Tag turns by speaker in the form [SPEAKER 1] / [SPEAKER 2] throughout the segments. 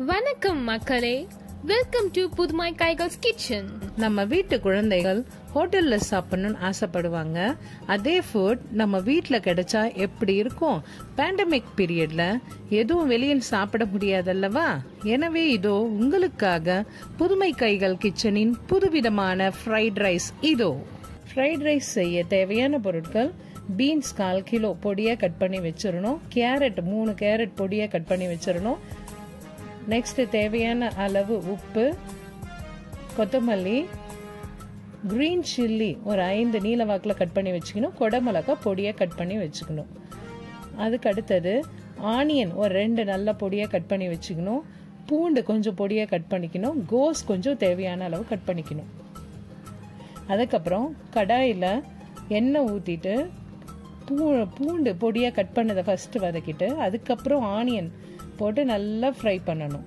[SPEAKER 1] வணக்கம் மக்களே welcome to புதுமை கைகள்ஸ் கிச்சன்
[SPEAKER 2] நம்ம வீட்டு குழந்தைகள் ஹோட்டல்ல சாப்பிடணும்னு ஆசைப்படுவாங்க அதே ஃபுட் நம்ம வீட்ல கிடைச்சா எப்படி இருக்கும் பேண்டமிக் பீரியட்ல எதுவும் வெளியில் சாப்பிட முடியாதல்லவா எனவே இதோ உங்களுக்காக புதுமை கைகள் கிச்சனின் புதுவிதமான ஃப்ரைட் ரைஸ் இதோ ஃப்ரைட் ரைஸ் செய்ய தேவையான பொருட்கள் பீன்ஸ் கால் கிலோ பொடியாக கட் பண்ணி வச்சிடணும் கேரட் மூணு கேரட் பொடியாக கட் பண்ணி வச்சிடணும் நெக்ஸ்ட் தேவையான அளவு உப்பு கொத்தமல்லி கிரீன் சில்லி ஒரு ஐந்து நீல வாக்கில் கட் பண்ணி வச்சுக்கணும் கொடமிளகா பொடியாக கட் பண்ணி வச்சுக்கணும் அதுக்கு அடுத்தது ஆனியன் ஒரு ரெண்டு நல்ல பொடியாக கட் பண்ணி வச்சுக்கணும் பூண்டு கொஞ்சம் பொடியாக கட் பண்ணிக்கணும் கோஸ் கொஞ்சம் தேவையான அளவு கட் பண்ணிக்கணும் அதுக்கப்புறம் கடாயில் எண்ணெய் ஊற்றிட்டு பூ பூண்டு பொடியாக கட் பண்ணதை ஃபஸ்ட்டு வதக்கிட்டு அதுக்கப்புறம் ஆனியன் போட்டு நல்லா ஃப்ரை பண்ணணும்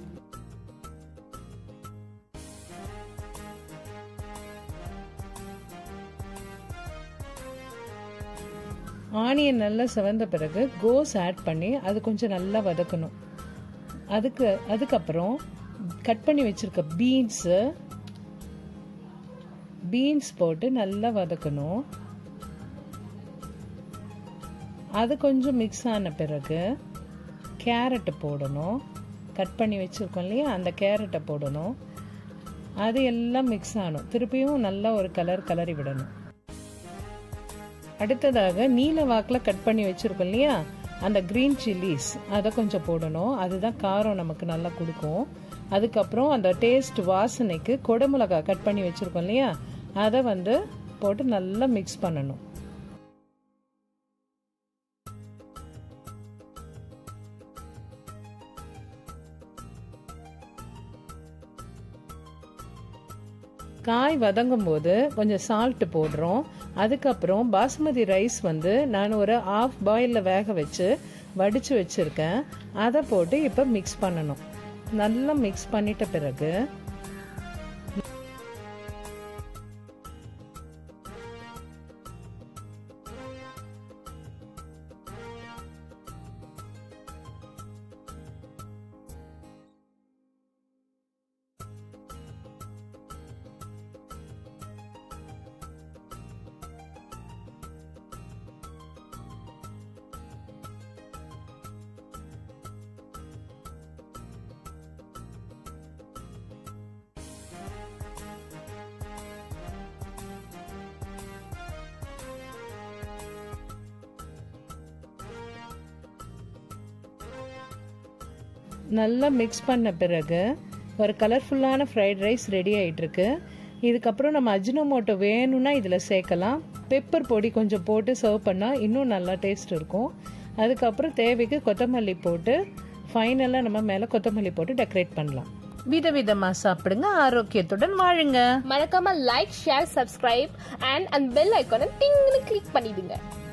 [SPEAKER 2] ஆனியன் நல்லா சிவந்த பிறகு கோஸ் ஆட் பண்ணி அது கொஞ்சம் நல்லா வதக்கணும் அதுக்கு அதுக்கப்புறம் கட் பண்ணி வச்சிருக்க பீன்ஸு பீன்ஸ் போட்டு நல்லா வதக்கணும் அது கொஞ்சம் மிக்ஸ் ஆன பிறகு கேரட்டு போடணும் கட் பண்ணி வச்சுருக்கோம் இல்லையா அந்த கேரட்டை போடணும் அது எல்லாம் மிக்ஸ் ஆகணும் திருப்பியும் நல்லா ஒரு கலர் கலரி விடணும் அடுத்ததாக நீல வாக்கில் கட் பண்ணி வச்சுருக்கோம் இல்லையா அந்த க்ரீன் சில்லிஸ் அதை கொஞ்சம் போடணும் அதுதான் காரம் நமக்கு நல்லா கொடுக்கும் அதுக்கப்புறம் அந்த டேஸ்ட் வாசனைக்கு கொடமிளகா கட் பண்ணி வச்சுருக்கோம் இல்லையா அதை வந்து போட்டு நல்லா மிக்ஸ் பண்ணணும் காய் வதங்கும் போது கொஞ்சம் சால்ட் போடுறோம் அதுக்கப்புறம் பாஸ்மதி ரைஸ் வந்து நான் ஒரு ஆஃப் பாயிலில் வேக வச்சு வடித்து வச்சுருக்கேன் அதை போட்டு இப்போ மிக்ஸ் பண்ணணும் நல்லா மிக்ஸ் பண்ணிட்ட பிறகு நல்லா மிக்ஸ் பண்ண பிறகு ஒரு கலர்ஃபுல்லான ஃப்ரைட் ரைஸ் ரெடி ஆகிட்டுருக்கு இதுக்கப்புறம் நம்ம அஜினோமோட்டோ வேணும்னா இதில் சேர்க்கலாம் பெப்பர் பொடி கொஞ்சம் போட்டு சர்வ் பண்ணால் இன்னும் நல்லா டேஸ்ட் இருக்கும் அதுக்கப்புறம் தேவைக்கு கொத்தமல்லி போட்டு ஃபைனலாக நம்ம மேலே கொத்தமல்லி போட்டு டெக்கரேட் பண்ணலாம் விதவிதமாக சாப்பிடுங்க ஆரோக்கியத்துடன் வாழுங்க
[SPEAKER 1] மறக்காம லைக் ஷேர் சப்ஸ்கிரைப் அண்ட் அந்த பெல் ஐக்கானை டிங்னு கிளிக் பண்ணிடுங்க